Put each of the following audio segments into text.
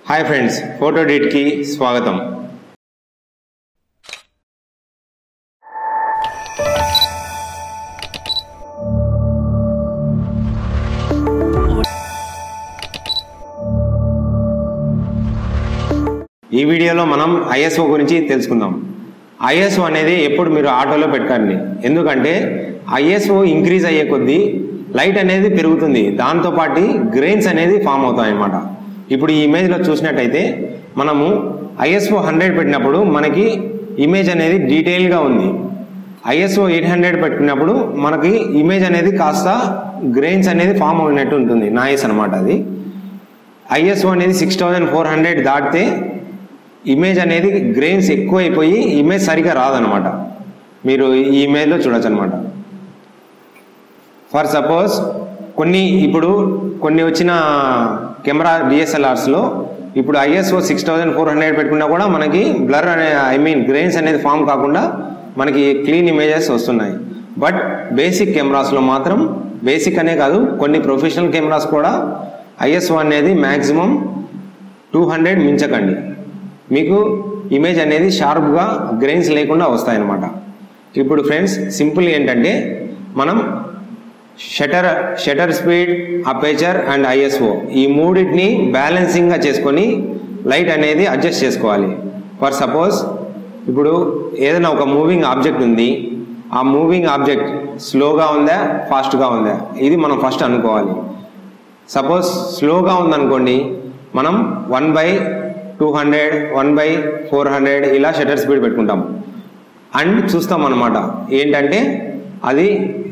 hi friends photo కి స్వాగతం ఈ వీడియోలో మనం ఐఎస్ఓ గురించి తెలుసుకుందాం ఐఎస్ఓ అనేది ఎప్పుడు మీరు ఆటోలో పెట్టకండి ఎందుకంటే ఐఎస్ఓ ఇంక్రీజ్ అయ్యే కొద్దీ లైట్ అనేది పెరుగుతుంది దాంతోపాటు గ్రెయిన్స్ అనేది ఫామ్ అవుతాయి అన్నమాట ఇప్పుడు ఈ ఇమేజ్లో చూసినట్టయితే మనము ఐఎస్ఓ హండ్రెడ్ పెట్టినప్పుడు మనకి ఇమేజ్ అనేది డీటెయిల్గా ఉంది ఐఎస్ఓ ఎయిట్ హండ్రెడ్ పెట్టుకున్నప్పుడు మనకి ఇమేజ్ అనేది కాస్త గ్రెయిన్స్ అనేది ఫామ్ అయినట్టు ఉంటుంది నాయిస్ అనమాట అది ఐఎస్ఓ అనేది సిక్స్ థౌజండ్ ఫోర్ హండ్రెడ్ దాటితే ఇమేజ్ అనేది గ్రెయిన్స్ ఎక్కువైపోయి ఇమేజ్ సరిగా రాదనమాట మీరు ఈ ఇమేజ్లో చూడొచ్చు అనమాట ఫర్ సపోజ్ కొన్ని ఇప్పుడు కొన్ని వచ్చిన కెమెరా డిఎస్ఎల్ఆర్స్లో ఇప్పుడు ISO six thousand four hundred పెట్టుకున్నా కూడా మనకి బ్లర్ అనే ఐ మీన్ గ్రెయిన్స్ అనేది ఫామ్ కాకుండా మనకి క్లీన్ ఇమేజెస్ వస్తున్నాయి బట్ బేసిక్ కెమెరాస్లో మాత్రం బేసిక్ అనే కాదు కొన్ని ప్రొఫెషనల్ కెమెరాస్ కూడా ఐఎస్ఓ అనేది మ్యాక్సిమం టూ హండ్రెడ్ మించకండి మీకు ఇమేజ్ అనేది షార్ప్గా గ్రెయిన్స్ లేకుండా వస్తాయన్నమాట ఇప్పుడు ఫ్రెండ్స్ సింపుల్ ఏంటంటే మనం shutter shutter speed aperture and ISO ఈ మూడింటిని బ్యాలెన్సింగ్గా చేసుకొని లైట్ అనేది అడ్జస్ట్ చేసుకోవాలి ఫర్ సపోజ్ ఇప్పుడు ఏదైనా ఒక మూవింగ్ ఆబ్జెక్ట్ ఉంది ఆ మూవింగ్ ఆబ్జెక్ట్ స్లోగా ఉందా ఫాస్ట్గా ఉందా ఇది మనం ఫస్ట్ అనుకోవాలి సపోజ్ స్లోగా ఉందనుకోండి మనం one by two hundred one by four hundred ఇలా షటర్ స్పీడ్ పెట్టుకుంటాం అండ్ చూస్తాం అనమాట ఏంటంటే అది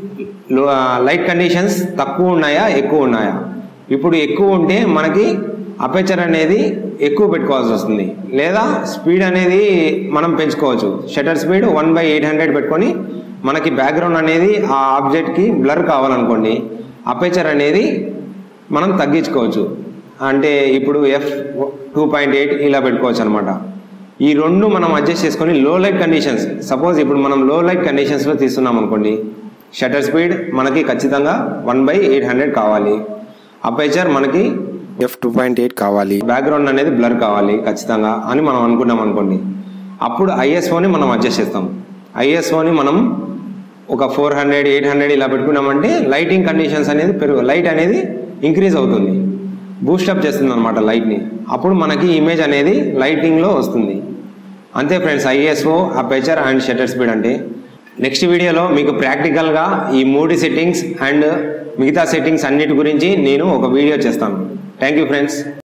లైట్ కండిషన్స్ తక్కువ ఉన్నాయా ఎక్కువ ఉన్నాయా ఇప్పుడు ఎక్కువ ఉంటే మనకి అపేచర్ అనేది ఎక్కువ పెట్టుకోవాల్సి వస్తుంది లేదా స్పీడ్ అనేది మనం పెంచుకోవచ్చు shutter speed one by eight hundred పెట్టుకొని మనకి బ్యాక్గ్రౌండ్ అనేది ఆ ఆబ్జెక్ట్కి బ్లర్ కావాలనుకోండి అపేచర్ అనేది మనం తగ్గించుకోవచ్చు అంటే ఇప్పుడు ఎఫ్ టూ పాయింట్ ఎయిట్ ఇలా పెట్టుకోవచ్చు అనమాట ఈ రెండు మనం అడ్జస్ట్ చేసుకొని లో లైట్ కండిషన్స్ సపోజ్ ఇప్పుడు మనం లో లైట్ కండిషన్స్లో తీస్తున్నాం అనుకోండి షటర్ స్పీడ్ మనకి ఖచ్చితంగా వన్ బై ఎయిట్ హండ్రెడ్ కావాలి అపేచర్ మనకి ఎఫ్ టూ పాయింట్ ఎయిట్ కావాలి బ్యాక్గ్రౌండ్ అనేది బ్లర్ కావాలి ఖచ్చితంగా అని మనం అనుకున్నాం అనుకోండి అప్పుడు ఐఎస్ఓని మనం అడ్జస్ట్ చేస్తాం ఐఎస్ఓని మనం ఒక ఫోర్ హండ్రెడ్ ఎయిట్ హండ్రెడ్ ఇలా పెట్టుకున్నామంటే లైటింగ్ కండిషన్స్ అనేది పెరుగు లైట్ అనేది ఇంక్రీజ్ అవుతుంది బూస్టప్ చేస్తుంది అనమాట లైట్ని అప్పుడు మనకి ఇమేజ్ అనేది లైటింగ్లో వస్తుంది అంతే friends ISO aperture and shutter speed అంటే నెక్స్ట్ వీడియోలో మీకు ప్రాక్టికల్గా ఈ మూడు సెట్టింగ్స్ అండ్ మిగతా సెట్టింగ్స్ అన్నిటి గురించి నేను ఒక వీడియో చేస్తాను థ్యాంక్ యూ ఫ్రెండ్స్